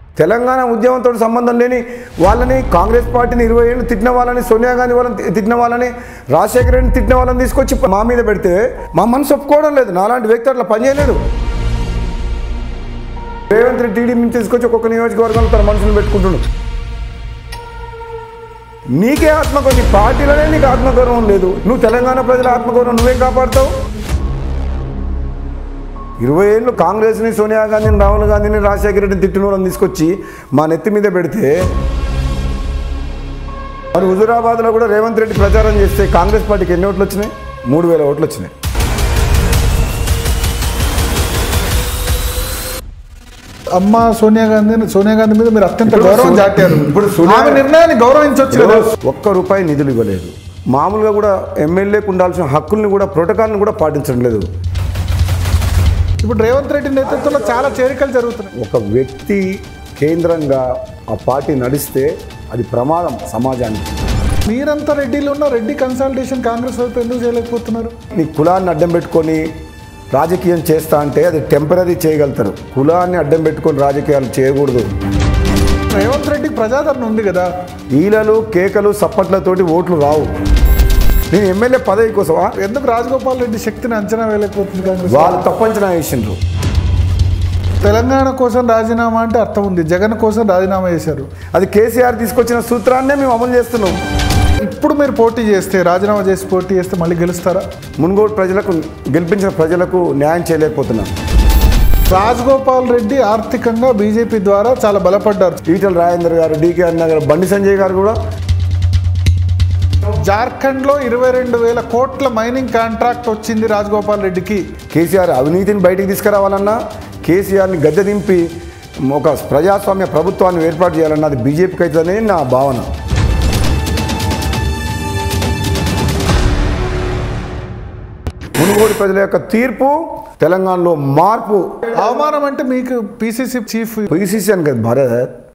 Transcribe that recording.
తెలంగాణ ఉద్యమంతో సంబంధం లేని వాళ్ళని కాంగ్రెస్ పార్టీని ఇరవై ఏళ్ళు తిట్టిన వాళ్ళని సోనియా గాంధీ వాళ్ళని తి- తిట్టిన వాళ్ళని రాజశేఖర రెడ్డిని తిట్టిన వాళ్ళని తీసుకొచ్చి మా మీద పెడితే మా మనసు ఒప్పుకోవడం లేదు నాలాంటి వ్యక్తి అట్లా పనిచేయలేడు రేవంత్ రెడ్డి టీడీపీని తీసుకొచ్చి ఒక్కొక్క నియోజకవర్గంలో తన మనుషులు పెట్టుకుంటున్నాడు నీకే ఆత్మగౌరవం నీ పార్టీలోనే నీకు ఆత్మగౌరవం లేదు నువ్వు తెలంగాణ ప్రజల ఆత్మగౌరవం నువ్వేం కాపాడుతావు ఇరవై ఏళ్ళు కాంగ్రెస్ని సోనియా గాంధీని రాహుల్ గాంధీని రాజశేఖర రెడ్డిని తిట్టిన వాళ్ళని తీసుకొచ్చి మా నెత్తి మీద పెడితే మరి హుజురాబాద్లో కూడా రేవంత్ రెడ్డి ప్రచారం చేస్తే కాంగ్రెస్ పార్టీకి ఎన్ని ఓట్లు వచ్చినాయి మూడు వేల ఓట్లు వచ్చినాయి అమ్మ సోనియా గాంధీ సోనియా గాంధీ మీద మీరు అత్యంత ఇప్పుడు గౌరవం సో- చాటారు ఇప్పుడు సోనియా- ఆమె నిర్ణయాన్ని గౌరవించవచ్చు కదా ఒక్క రూపాయి నిధులు ఇవ్వలేదు మామూలుగా కూడా ఎమ్మెల్యేకు ఉండాల్సిన హక్కుల్ని కూడా ప్రోటోకాల్ని కూడా పాటించడం లేదు ఇప్పుడు రేవంత్ రెడ్డి నేతృత్వంలో చాలా చేరికలు జరుగుతున్నాయి ఒక వ్యక్తి కేంద్రంగా ఆ పార్టీ నడిస్తే అది ప్రమాదం సమాజానికి మీరంతా రెడ్డిలో ఉన్న రెడ్డి కన్సల్టేషన్ కాంగ్రెస్ వైపు ఎందుకు చేయలేకపోతున్నారు నీ కులాన్ని అడ్డం పెట్టుకొని రాజకీయం చేస్తా అంటే అది టెంపరీ చేయగలుగుతారు కులాన్ని అడ్డం పెట్టుకొని రాజకీయాలు చేయకూడదు రేవంత్ రెడ్డికి ప్రజాదరణ ఉంది కదా ఈలలు కేకలు సప్పట్లతోటి ఓట్లు రావు నేను ఎమ్మెల్యే పదవి కోసమా ఎందుకు రాజగోపాల్ రెడ్డి శక్తిని అంచనా వేయలేకపోతుంది కాంగ్రెస్ వాళ్ళు తప్పంచనా వేసిండ్రు తెలంగాణ కోసం రాజీనామా అంటే అర్థం ఉంది జగన్ కోసం రాజీనామా చేశారు అది కేసీఆర్ తీసుకొచ్చిన సూత్రాన్నే మేము అమలు చేస్తున్నాం ఇప్పుడు మీరు పోటీ చేస్తే రాజీనామా చేసి పోటీ చేస్తే మళ్ళీ గెలుస్తారా మున్గోడు ప్రజలకు గెలిపించిన ప్రజలకు న్యాయం చేయలేకపోతున్నాం రాజగోపాల్ రెడ్డి ఆర్థికంగా బీజేపీ ద్వారా చాలా బలపడ్డారు ఈటల రాజేందర్ గారు డీకే అన్న గారు బండి సంజయ్ గారు కూడా జార్ఖండ్లో ఇరవై రెండు వేల కోట్ల మైనింగ్ కాంట్రాక్ట్ వచ్చింది రాజగోపాల్ రెడ్డికి కేసీఆర్ అవినీతిని బయటికి తీసుకురావాలన్నా కేసీఆర్ని గద్దె దింపి ఒక ప్రజాస్వామ్య ప్రభుత్వాన్ని ఏర్పాటు చేయాలన్నది బీజేపీకి అవుతుందని నా భావన మునుగోడు ప్రజల యొక్క తీర్పు తెలంగాణలో మార్పు అవమానం అంటే మీకు పిసిసి చీఫ్ పిసిసి అని కదా భరత్